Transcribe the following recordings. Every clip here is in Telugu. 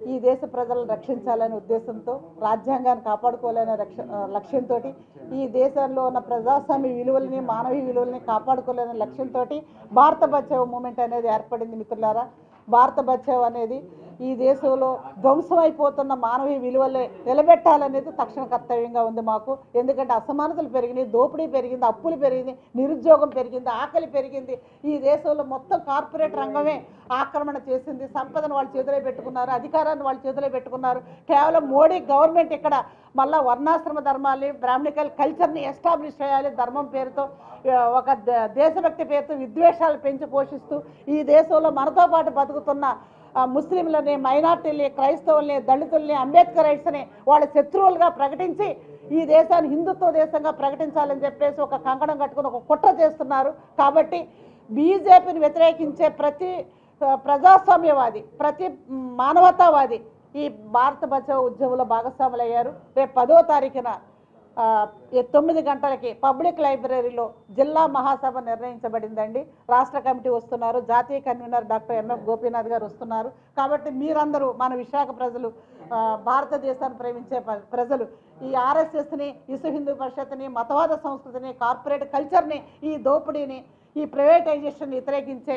ఈ దేశ ప్రజలను రక్షించాలనే ఉద్దేశంతో రాజ్యాంగాన్ని కాపాడుకోవాలనే రక్ష లక్ష్యంతో ఈ దేశంలో ఉన్న ప్రజాస్వామ్య విలువల్ని మానవీయ విలువల్ని కాపాడుకోవాలనే లక్ష్యంతో భారత బచావ్ మూమెంట్ అనేది ఏర్పడింది మిత్రులారా భారత బచావ్ అనేది ఈ దేశంలో ధ్వంసమైపోతున్న మానవీయ విలువలే నిలబెట్టాలనేది తక్షణ కర్తవ్యంగా ఉంది మాకు ఎందుకంటే అసమానతలు పెరిగినాయి దోపిడీ పెరిగింది అప్పులు పెరిగింది నిరుద్యోగం పెరిగింది ఆకలి పెరిగింది ఈ దేశంలో మొత్తం కార్పొరేట్ రంగమే ఆక్రమణ చేసింది సంపదను వాళ్ళ చేతిలో పెట్టుకున్నారు అధికారాన్ని వాళ్ళ చేతిలో పెట్టుకున్నారు కేవలం మోడీ గవర్నమెంట్ ఇక్కడ మళ్ళా వర్ణాశ్రమ ధర్మాల్ని బ్రాహ్మణికల్ కల్చర్ని ఎస్టాబ్లిష్ చేయాలి ధర్మం పేరుతో ఆ, ఒక ద- దేశభక్తి పేరుతో విద్వేషాలు పెంచి పోషిస్తూ ఈ దేశంలో మనతో పాటు బతుకుతున్న ఆ, ముస్లింలని మైనార్టీల్ని క్రైస్తవుల్ని దళితుల్ని అంబేద్కర్ రైట్స్ని వాళ్ళ శత్రువులుగా ప్రకటించి ఈ దేశాన్ని హిందుత్వ దేశంగా ప్రకటించాలని చెప్పేసి ఒక కంకణం కట్టుకుని ఒక కుట్ర చేస్తున్నారు కాబట్టి బీజేపీని వ్యతిరేకించే ప్రతి ఆ, ప్రజాస్వామ్యవాది ప్రతి మ్, మానవతావాది ఈ భారత బచావ్ ఉద్యమంలో భాగస్వాములు అయ్యారు రేపు పదో తారీఖున ఆ, ఈ తొమ్మిది గంటలకి పబ్లిక్ లైబ్రరీలో జిల్లా మహాసభ నిర్ణయించబడిందండి రాష్ట్ర కమిటీ వస్తున్నారు జాతీయ కన్వీనర్ డాక్టర్ ఎంఎఫ్ గోపీనాథ్ గారు వస్తున్నారు కాబట్టి మీరందరూ మన విశాఖ ప్రజలు ఆ, భారతదేశాన్ని ప్రేమించే ప్ర- ప్రజలు ఈ ఆర్ఎస్ఎస్ని విశ్వ హిందూ పరిషత్ని మతవాద సంస్కృతిని కార్పొరేట్ కల్చర్ని ఈ దోపిడీని ఈ ప్రైవేటైజేషన్ వ్యతిరేకించే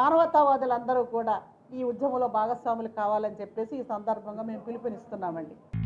మానవతావాదులందరూ కూడా ఈ ఉద్యమంలో భాగస్వాములు కావాలని చెప్పేసి ఈ సందర్భంగా మేము పిలుపునిస్తున్నామండి